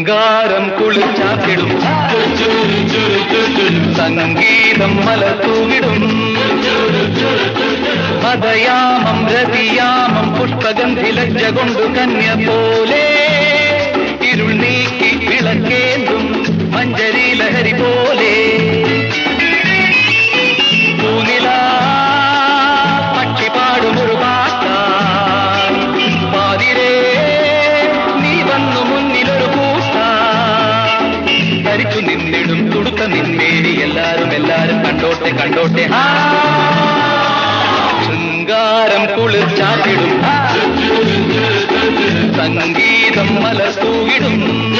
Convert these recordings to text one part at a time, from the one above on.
ശൃംഗാരം കുളിച്ചാത്തിടും സംഗീതം മലത്തൂവിടും മതയാമം രതിയാമം പുഷ്പഗന്ധി ലജ്ജ കൊണ്ടു കന്യ പോലെ ഇരുൾ നീക്കി വിളക്കേന്തും മഞ്ചരി ലഹരി പോലെ പൂനില പക്ഷി പാടുമൊരു പാട്ടാൻ പാതിരേ നീ വന്നു മുന്നിലൊരു കൂട്ടാൻ ധരിച്ചു നിന്നിടും തുടുത്ത നിന്നേരി എല്ലാരും എല്ലാരും കണ്ടോട്ടെ കണ്ടോട്ടെ ആ ശൃംഗാരം കുളിർച്ചാട്ടിടും സംഗീതം മലത്തൂയിടും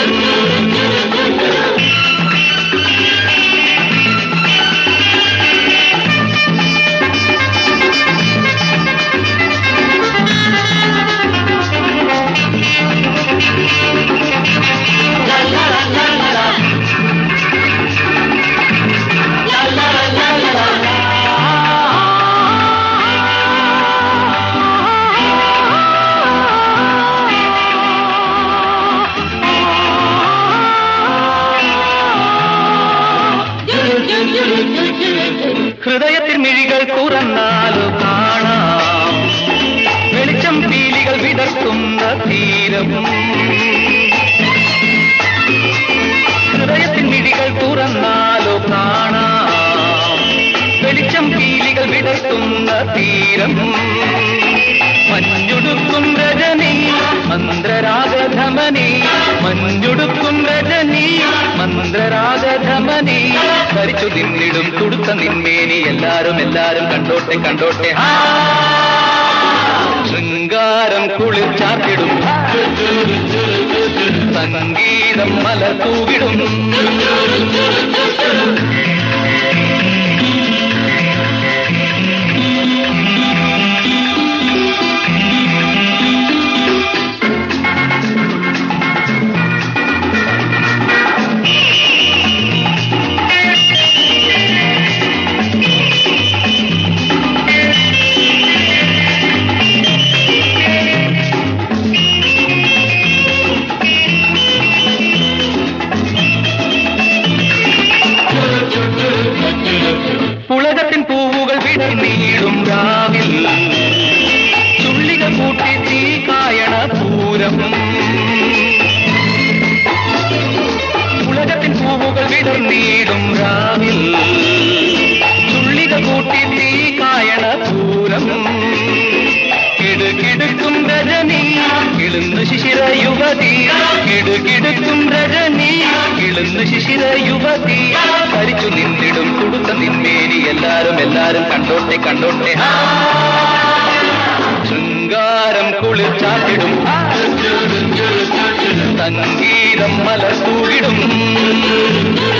ഹൃദയത്തിൽ മിഴികൾ തുറന്നാലു കാണാം വെളിച്ചം പീലികൾ വിടർത്തുന്ന തീരം ഹൃദയത്തിൽ മിഴികൾ തുറന്നാലു കാണാം വെളിച്ചം പീലികൾ വിടർത്തുന്ന തീരം മഞ്ഞുടുക്കും രജനി മന്ത്രരാഗധമനി മഞ്ഞുടുക്കും രജനി മന്ത്രരാഗധമനി ധരിച്ചു നിന്നിടും തുടുത്ത നിന്മേനി എല്ലാരും എല്ലാരും കണ്ടോട്ടെ കണ്ടോട്ടെ ആ ശൃംഗാരം കുളിർച്ചാത്തിടും സംഗീതം മലത്തൂവിടും പുളകത്തിൻ പൂവുകൾ വിടർന്നീടും രാവിൽ ചുള്ളിക കൂട്ടി തീ കായണ പൂരം പുളകത്തിൻ പൂവുകൾ വിടർന്നീടും രാവിൽ ചുള്ളിക കൂട്ടി തീ കായണ പൂരം കിടുകിടുക്കും രജനി കിളുന്നു ശിശിര യുവതി കിടുകിടുക്കും രജനി കിളുന്നു ശിശിര യുവതി ധരിച്ചു നിന്നിടും കൊടുത്ത നിന്മേനി എല്ലാരും എല്ലാരും കണ്ടോട്ടെ കണ്ടോട്ടെ ആ ശൃംഗാരം കുളിർച്ചാത്തിടും സംഗീതം മലത്തൂവിടും